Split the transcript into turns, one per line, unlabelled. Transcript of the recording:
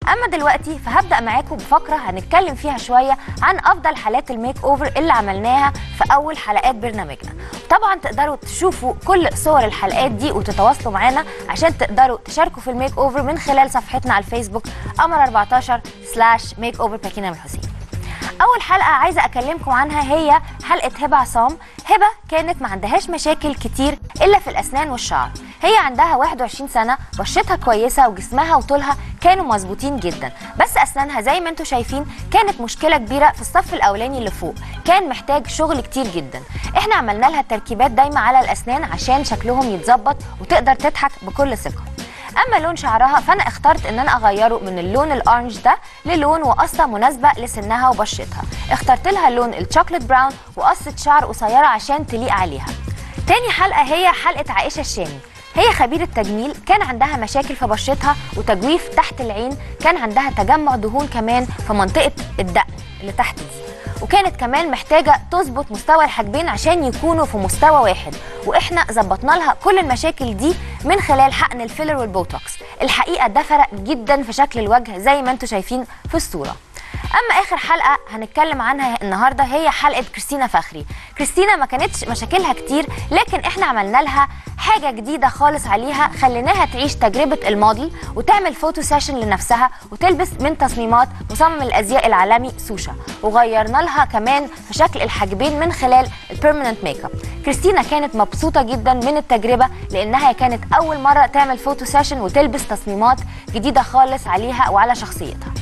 اما دلوقتي فهبدا معاكم بفقره هنتكلم فيها شويه عن افضل حالات الميك اوفر اللي عملناها في اول حلقات برنامجنا طبعا تقدروا تشوفوا كل صور الحلقات دي وتتواصلوا معانا عشان تقدروا تشاركوا في الميك اوفر من خلال صفحتنا على الفيسبوك قمر 14 سلاش ميك اوفر باكينا من الحسين اول حلقه عايزه اكلمكم عنها هي حلقه هبه عصام هبه كانت ما عندهاش مشاكل كتير الا في الاسنان والشعر هي عندها 21 سنه بشرتها كويسه وجسمها وطولها كانوا مظبوطين جدا بس اسنانها زي ما انتم شايفين كانت مشكله كبيره في الصف الاولاني اللي فوق كان محتاج شغل كتير جدا احنا عملنا لها تركيبات دايمه على الاسنان عشان شكلهم يتظبط وتقدر تضحك بكل ثقه اما لون شعرها فانا اخترت ان انا اغيره من اللون الاورنج ده للون وقصه مناسبه لسنها وبشرتها اخترت لها اللون الشوكليت براون وقصه شعر قصيره عشان تليق عليها تاني حلقه هي حلقه عائشه الشامي هي خبيرة تجميل كان عندها مشاكل في بشرتها وتجويف تحت العين كان عندها تجمع دهون كمان في منطقة الدقن اللي تحت دي وكانت كمان محتاجة تظبط مستوى الحاجبين عشان يكونوا في مستوى واحد واحنا ظبطنا لها كل المشاكل دي من خلال حقن الفيلر والبوتوكس الحقيقة ده فرق جدا في شكل الوجه زي ما انتم شايفين في الصورة اما اخر حلقه هنتكلم عنها النهارده هي حلقه كريستينا فخري كريستينا ما كانتش مشاكلها كتير لكن احنا عملنا لها حاجه جديده خالص عليها خليناها تعيش تجربه الموديل وتعمل فوتو سيشن لنفسها وتلبس من تصميمات مصمم الازياء العالمي سوشا وغيرنا لها كمان في شكل الحاجبين من خلال البيرمننت ميك اب كريستينا كانت مبسوطه جدا من التجربه لانها كانت اول مره تعمل فوتو سيشن وتلبس تصميمات جديده خالص عليها وعلى شخصيتها